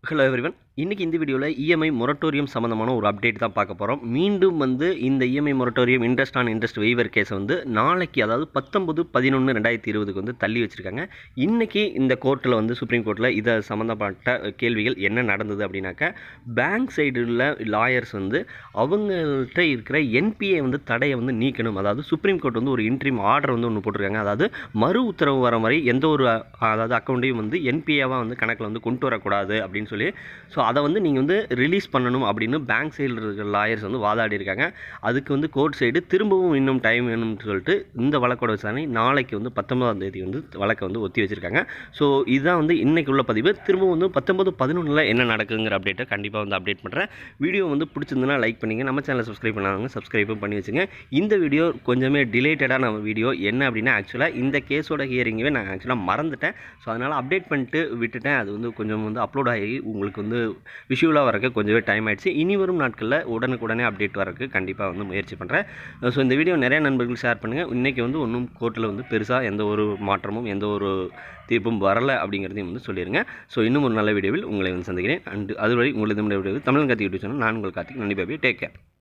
hello everyone இன்றைக்கி இந்த வீடியோவில் இஎம்ஐ மொரட்டோரியம் சம்மந்தமான ஒரு அப்டேட் தான் பார்க்க போகிறோம் மீண்டும் வந்து இந்த EMI moratorium interest on interest waiver கேஸை வந்து நாளைக்கு அதாவது பத்தொம்பது பதினொன்று ரெண்டாயிரத்தி இருபதுக்கு வந்து தள்ளி வச்சுருக்காங்க இன்றைக்கி இந்த கோர்ட்டில் வந்து சுப்ரீம் கோர்ட்டில் இதை சம்மந்தப்பட்ட கேள்விகள் என்ன நடந்தது அப்படின்னாக்கா பேங்க் சைடில் லாயர்ஸ் வந்து அவங்கள்ட்ட இருக்கிற என்பிஏ வந்து தடையை வந்து நீக்கணும் அதாவது சுப்ரீம் கோர்ட் வந்து ஒரு இன்ட்ரீம் ஆர்டர் வந்து ஒன்று போட்டிருக்காங்க அதாவது மறு உத்தரவு வர மாதிரி எந்த ஒரு அதாவது அக்கௌண்ட்டையும் வந்து என்பிஏவாக வந்து கணக்கில் வந்து கொண்டு வரக்கூடாது அப்படின்னு சொல்லி ஸோ அதை வந்து நீங்கள் வந்து ரிலீஸ் பண்ணணும் அப்படின்னு பேங்க் சைடில் இருக்கிற லாயர்ஸ் வந்து வாதாடி இருக்காங்க அதுக்கு வந்து கோர்ட் சைடு திரும்பவும் இன்னும் டைம் வேணும்னு சொல்லிட்டு இந்த வழக்கோட விசாரணை நாளைக்கு வந்து பத்தொன்பதாம் தேதி வந்து வழக்கை வந்து ஒத்தி வச்சிருக்காங்க ஸோ இதுதான் வந்து இன்னைக்கு உள்ள பதிவு திரும்பவும் வந்து பத்தொன்பது பதினொன்றில் என்ன நடக்குங்கிற அப்டேட்டை கண்டிப்பாக வந்து அப்டேட் பண்ணுறேன் வீடியோ வந்து பிடிச்சிருந்துன்னா லைக் பண்ணிங்க நம்ம சேனலை சப்ஸ்கிரைப் பண்ணாதவங்க சப்ஸ்கிரைபும் பண்ணி வச்சுங்க இந்த வீடியோ கொஞ்சமே டிலேட்டடான வீடியோ என்ன அப்படின்னா ஆக்சுவலாக இந்த கேஸோட ஹியரிங்கவே நான் ஆக்சுவலாக மறந்துட்டேன் ஸோ அதனால் அப்டேட் பண்ணிட்டு விட்டுட்டேன் அது வந்து கொஞ்சம் வந்து அப்லோட் ஆகி உங்களுக்கு வந்து விஷுவலாக வரக்கு கொஞ்சமே டைம் ஆயிடுச்சு இனி வரும் நாட்களில் உடனுக்குடனே அப்டேட் வரக்கு கண்டிப்பாக வந்து முயற்சி பண்ணுறேன் ஸோ இந்த வீடியோ நிறைய நண்பர்கள் ஷேர் பண்ணுங்கள் இன்றைக்கி வந்து ஒன்றும் கோர்ட்டில் வந்து பெருசாக எந்த ஒரு மாற்றமும் எந்த ஒரு தீர்ப்பும் வரலை அப்படிங்கிறதையும் வந்து சொல்லிடுங்க ஸோ இன்னும் ஒரு நல்ல வீடியோவில் உங்களை வந்து சந்திக்கிறேன் அண்ட் அதுவரை உங்களது வீடியோ தமிழ் கத்தி யூடியூப் சேனல் நான் உங்கள் கார்த்திக் நன்றி பாபி டேக் கேர்